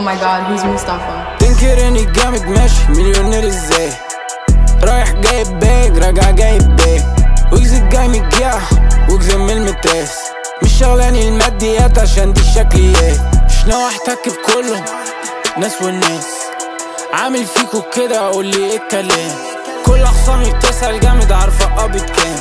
my god, who's Mustafa? تنكر اني جامد ماشي مليونير ازاي رايح جايب باج راجع جايب باج ويجز الجاي متجاع ويجز من المتراس مش شغلاني الماديات عشان دي الشكليات مش ناوي احتك بكله ناس والناس عامل فيكو كده اقول لي ايه الكلام كل اخصامي بتسأل جامد عارفة قابض كام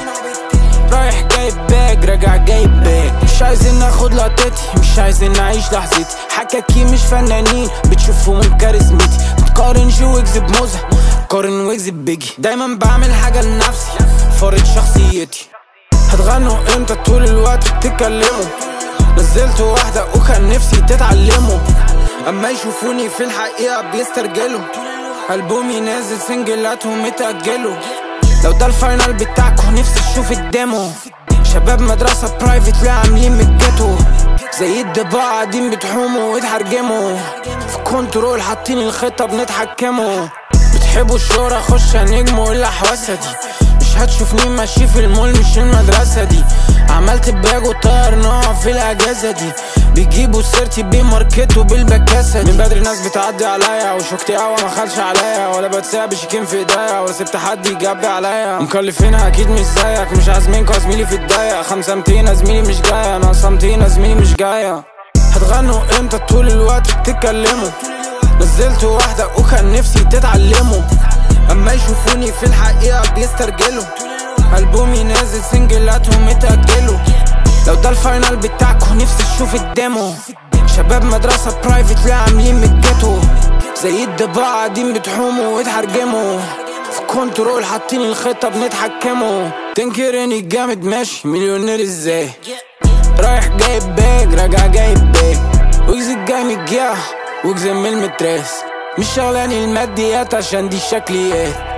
رايح جايب باج راجع جايب باج مش عايزين ناخد لقطتي مش عايزين نعيش لحظتي حكاكي مش فنانين بتشوفوا من كاريزمتي بتقارن جو ويجز بموزة قارن ويجز بيجي دايما بعمل حاجة لنفسي فارض شخصيتي هتغنوا امتى طول الوقت بتتكلموا نزلت واحدة وكان نفسي تتعلموا اما يشوفوني في الحقيقة بيسترجلوا ألبومي نازل سنجلاتهم متأجلوا لو ده الفاينل بتاعكم نفسي اشوف الديمو شباب مدرسة برايفت لا عاملين من الجاتو زي الضباع قاعدين بتحوموا وتحرجموا في كنترول حاطين الخطة بنتحكموا بتحبوا الشهرة خش نجموا الأحواسة دي مش هتشوفني ماشي في المول مش المدرسة دي عملت باج وطير نوع في الأجازة دي بيجيبوا سيرتي بماركته بالبكاسة دي من بدري ناس بتعدي عليا وشوكتي قوي ما خلش عليا ولا بتساع بشيكين في ايديا ولا سبت حد يجبي عليا مكلفينها اكيد مش زيك مش عازمينكوا يا زميلي في الضيق خمسة ميتين يا زميلي مش جاية ناقصة ميتين يا زميلي مش جاية هتغنوا امتى طول الوقت بتتكلموا نزلت واحدة وكان نفسي تتعلموا اما يشوفوني في الحقيقة بيسترجلوا ألبومي نازل سنجلاتهم متأجلوا لو ده الفاينل بتاعكم نفسي اشوف الديمو شباب مدرسة برايفت لا عاملين من الجاتو زي الضباع قاعدين بتحوموا وتحرجموا في كنترول حاطين الخطة بنتحكموا تنكر اني جامد ماشي مليونير ازاي رايح جايب باج راجع جايب باج ويجز الجاي متجاع ويجز من المتراس مش شغلاني الماديات عشان دي الشكليات